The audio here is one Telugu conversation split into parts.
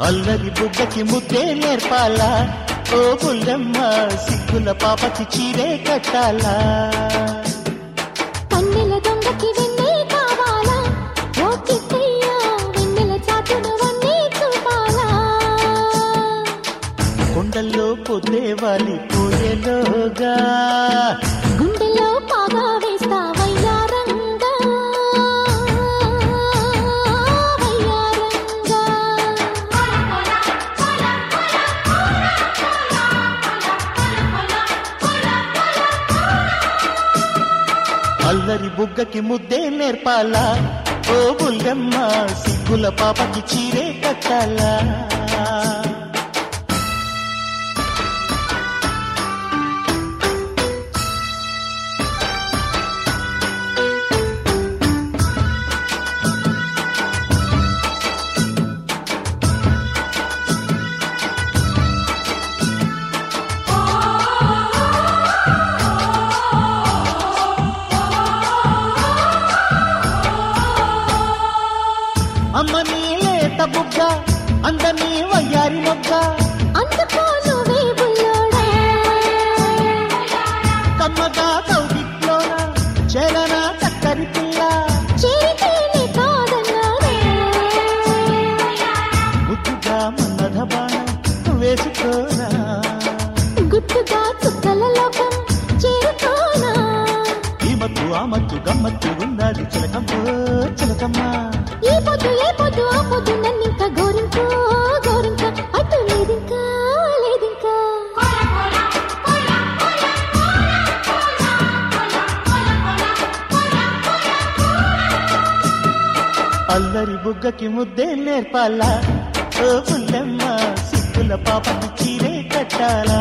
అల్లరి బుగ్గకి ముద్దే నేర్పాలా ఓ బుల్లెమ్మ సిగ్గుల పాపకి చీరే కట్టాలా కన్నెల దొంగకి వెన్నే కావాలా ఓ కిట్టయ్య వెన్నెల చాటును వన్నీ చూపాలా కొండల్లో పొద్దే వాలి పోయేలోగా గుండెలో పాగా వేస్తా వయ్యారంగా అల్లరి బుగ్గకి ముద్దే నేర్పాలా ఓ బుల్లెమ్మ సిగ్గుల పాపకి చీరే కట్టాలా అమ్మ నీ లేత బుగ్గ అందనీ వయ్యారి మొగ్గ అందుకో నువ్వే బుల్లోడా కమ్మగా కౌగిట్లోన చేరనా చక్కరి పిల్ల చేరితేనే కాదన్నాడే ముద్దుగా మన్నధ బాణం వేసుకోనా గుట్టుగా చుక్కల లోకం చేరుకోనా ఈ మత్తు ఆ మత్తు గమ్మత్తు ఉన్నది చిలకమ్మో చిలకమ్మ ఈ పొద్దు ఏ పొద్దు ఆ పొద్దు నన్నింకా గోరింకా గోరింకా అటు లేదింకా లేదింకా అల్లరి బుగ్గకి ముద్దే నేర్పాలా ఓ పుల్లెమ్మ సిగ్గుల పాపకి చీరే కట్టాలా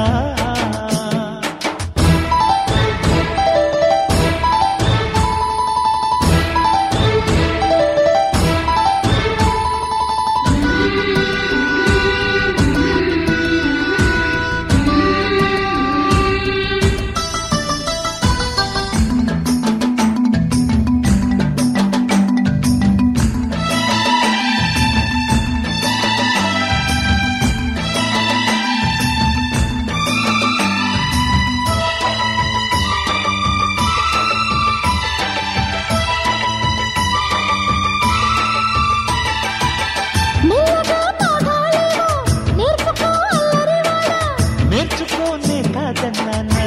మెల్లగా పాగాలేవో నేర్చుకో అల్లరివాడా నేర్చుకోనే కాదన్నానా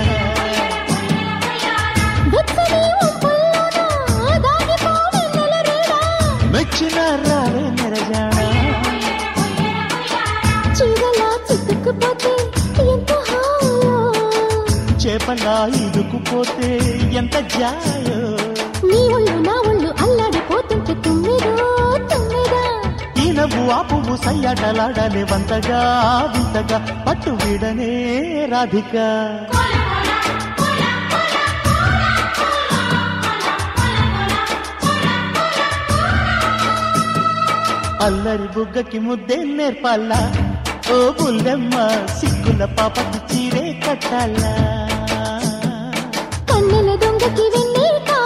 వెచ్చని ఉప్పుల్లోనా దాగిపో వెన్నెల రేడా మెచ్చిన రావే నెరజానా చీరలా చిక్కుకుపోతే ఎంత హాయో చేపలా ఇరుకుపోతే ఎంత జాయో నీ ఒళ్ళు నా ఒళ్ళు అల్లాడిపోతుంటే తుమ్మిదో తుమ్మిదా ఈ నవ్వు ఆ పువ్వు సయ్యాటలాడలే వంతగా వింతగా పట్టు వీడనే రాధిక అల్లరి బుగ్గకి ముద్దే నేర్పాలా ఓ బుల్లెమ్మ సిగ్గుల పాపకి చీరే కట్టాలా కన్నెల దొంగకి వెన్నే